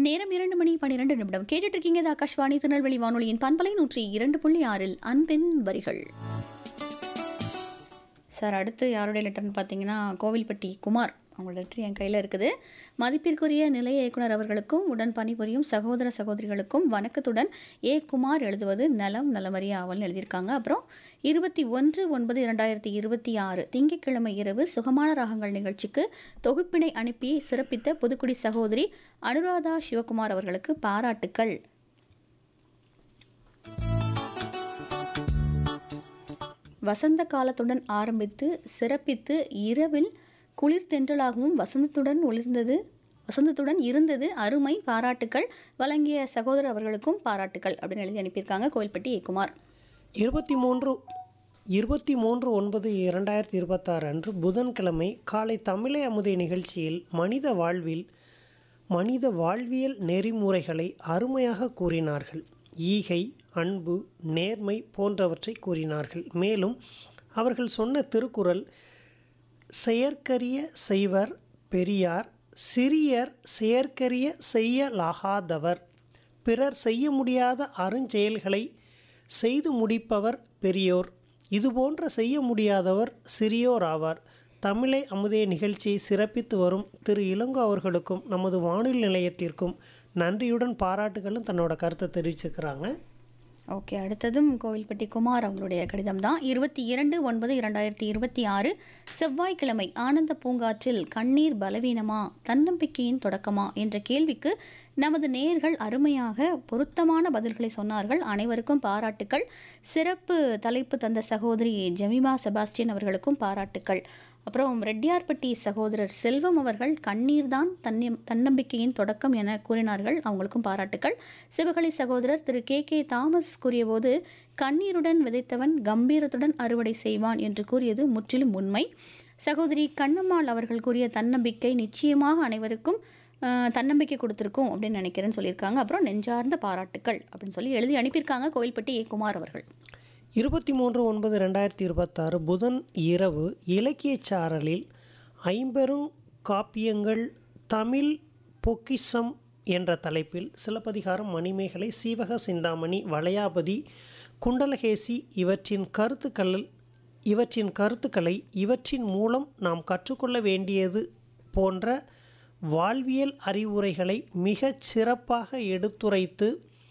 நேரம் இரண்டு மணி பன்னிரண்டு நிமிடம் கேட்டுட்டு இருக்கீங்க இது ஆகாஷ்வாணி திருநெல்வேலி வானொலியின் பண்பலை நூற்றி இரண்டு புள்ளி ஆறில் அன்பின் வரிகள் சார் அடுத்து யாருடைய லெட்டர்னு பார்த்தீங்கன்னா கோவில்பட்டி குமார் அவங்களோட லெட்டர் என் கையில் இருக்குது மதிப்பிற்குரிய நிலைய இயக்குனர் அவர்களுக்கும் உடன் பணிபுரியும் சகோதர சகோதரிகளுக்கும் வணக்கத்துடன் ஏ குமார் எழுதுவது நலம் நலமறிய ஆவல்னு எழுதியிருக்காங்க அப்புறம் இருபத்தி ஒன்று ஒன்பது இரண்டாயிரத்தி இருபத்தி ஆறு திங்கட்கிழமை இரவு சுகமான ராகங்கள் நிகழ்ச்சிக்கு தொகுப்பினை அனுப்பி சிறப்பித்த புதுக்குடி சகோதரி அனுராதா சிவகுமார் அவர்களுக்கு பாராட்டுக்கள் வசந்த காலத்துடன் ஆரம்பித்து சிறப்பித்து இரவில் குளிர் தென்றலாகவும் வசந்தத்துடன் ஒளிர்ந்தது வசந்தத்துடன் இருந்தது அருமை பாராட்டுக்கள் வழங்கிய சகோதரர் அவர்களுக்கும் பாராட்டுக்கள் அப்படின்னு எழுதி அனுப்பியிருக்காங்க கோயில்பட்டி ஏ குமார் இருபத்தி மூன்று இருபத்தி மூன்று ஒன்பது இரண்டாயிரத்தி இருபத்தாறு அன்று புதன்கிழமை காலை தமிழை அமுதை நிகழ்ச்சியில் மனித வாழ்வில் மனித வாழ்வியல் நெறிமுறைகளை அருமையாக கூறினார்கள் ஈகை அன்பு நேர்மை போன்றவற்றை கூறினார்கள் மேலும் அவர்கள் சொன்ன திருக்குறள் செயற்கரிய செய்வர் பெரியார் சிறியர் செயற்கரிய செய்யலாகாதவர் பிறர் செய்ய முடியாத அருஞ்செயல்களை செய்து முடிப்பவர் பெரியோர் இதுபோன்ற செய்ய முடியாதவர் சிறியோர் ஆவார் தமிழை அமுதே நிகழ்ச்சியை சிறப்பித்து வரும் திரு இளங்கோ அவர்களுக்கும் நமது வானொலி நிலையத்திற்கும் நன்றியுடன் பாராட்டுகளும் தன்னோட கருத்தை தெரிவிச்சிருக்கிறாங்க ஓகே அடுத்ததும் கோவில்பட்டி குமார் அவங்களுடைய கடிதம் தான் இருபத்தி இரண்டு ஒன்பது இரண்டாயிரத்தி இருபத்தி ஆறு செவ்வாய்க்கிழமை ஆனந்த பூங்காற்றில் கண்ணீர் பலவீனமா தன்னம்பிக்கையின் தொடக்கமா என்ற கேள்விக்கு நமது நேயர்கள் அருமையாக பொருத்தமான பதில்களை சொன்னார்கள் அனைவருக்கும் பாராட்டுக்கள் சிறப்பு தலைப்பு தந்த சகோதரி ஜெமிமா செபாஸ்டியன் அவர்களுக்கும் பாராட்டுக்கள் அப்புறம் ரெட்டியார்பட்டி சகோதரர் செல்வம் அவர்கள் கண்ணீர் தான் தன்னி தன்னம்பிக்கையின் தொடக்கம் என கூறினார்கள் அவங்களுக்கும் பாராட்டுக்கள் சிவகலை சகோதரர் திரு கே கே தாமஸ் கூறியபோது கண்ணீருடன் விதைத்தவன் கம்பீரத்துடன் அறுவடை செய்வான் என்று கூறியது முற்றிலும் உண்மை சகோதரி கண்ணம்மாள் அவர்கள் கூறிய தன்னம்பிக்கை நிச்சயமாக அனைவருக்கும் அஹ், தன்னம்பிக்கை கொடுத்துருக்கும் அப்படின்னு நினைக்கிறேன்னு சொல்லியிருக்காங்க அப்புறம் நெஞ்சார்ந்த பாராட்டுக்கள் அப்படின்னு சொல்லி எழுதி அனுப்பியிருக்காங்க கோயில்பட்டி ஏ குமார் அவர்கள் இருபத்தி மூன்று ஒன்பது ரெண்டாயிரத்தி இருபத்தாறு புதன் இரவு இலக்கியச் சாரலில் ஐம்பெரும் காப்பியங்கள் தமிழ் பொக்கிஷம் என்ற தலைப்பில் சிலப்பதிகாரம் மணிமேகலை சீவக சிந்தாமணி வளையாபதி குண்டலகேசி இவற்றின் கருத்துக்கள் இவற்றின் கருத்துக்களை இவற்றின் மூலம் நாம் கற்றுக்கொள்ள வேண்டியது போன்ற வாழ்வியல் அறிவுரைகளை மிகச் சிறப்பாக எடுத்துரைத்து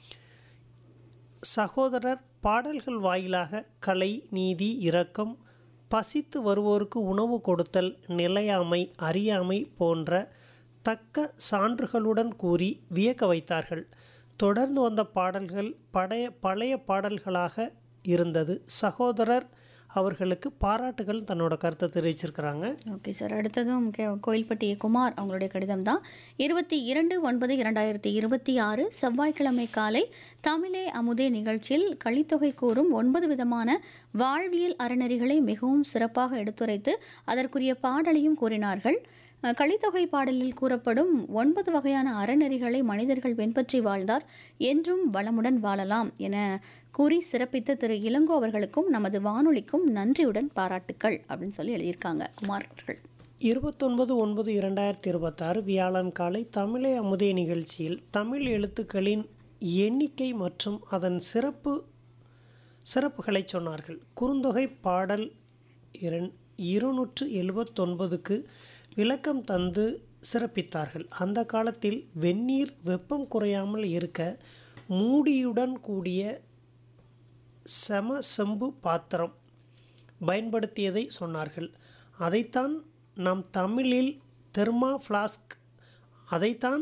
சகோதரர் பாடல்கள் வாயிலாக கலை நீதி இரக்கம் பசித்து வருவோருக்கு உணவு கொடுத்தல் நிலையாமை அறியாமை போன்ற தக்க சான்றுகளுடன் கூறி வியக்க வைத்தார்கள் தொடர்ந்து வந்த பாடல்கள் பழைய பழைய பாடல்களாக இருந்தது சகோதரர் அவர்களுக்கு பாராட்டுகள் தன்னோட கருத்தை தெரிவிச்சிருக்கிறாங்க ஓகே சார் அடுத்ததும் கே- கோயில்பட்டி குமார் அவங்களுடைய கடிதம் தான் இருபத்தி இரண்டு ஒன்பது இரண்டாயிரத்தி இருபத்தி ஆறு செவ்வாய்க்கிழமை காலை தமிழே அமுதே நிகழ்ச்சியில் கலித்தொகை கூறும் ஒன்பது விதமான வாழ்வியல் அறநெறிகளை மிகவும் சிறப்பாக எடுத்துரைத்து அதற்குரிய பாடலையும் கூறினார்கள் அஹ், கலித்தொகை பாடலில் கூறப்படும் ஒன்பது வகையான அறநெறிகளை மனிதர்கள் பின்பற்றி வாழ்ந்தார் என்றும் வளமுடன் வாழலாம் என கூறி சிறப்பித்த திரு இளங்கோ அவர்களுக்கும் நமது வானொலிக்கும் நன்றியுடன் பாராட்டுக்கள் அப்படின்னு சொல்லி எழுதியிருக்காங்க குமார் அவர்கள் இருபத்தொன்பது ஒன்பது இரண்டாயிரத்தி இருபத்தாறு வியாழன் காலை தமிழே அமுதே நிகழ்ச்சியில் தமிழ் எழுத்துக்களின் எண்ணிக்கை மற்றும் அதன் சிறப்பு சிறப்புகளை சொன்னார்கள் குறுந்தொகை பாடல் இரண் இருநூற்று எழுபத்தொன்பதுக்கு விளக்கம் தந்து சிறப்பித்தார்கள் அந்த காலத்தில் வெந்நீர் வெப்பம் குறையாமல் இருக்க மூடியுடன் கூடிய செம செம்பு பாத்திரம் பயன்படுத்தியதை சொன்னார்கள் அதைத்தான் நாம் தமிழில் தெர்மா ஃப்ளாஸ்க் அதைத்தான்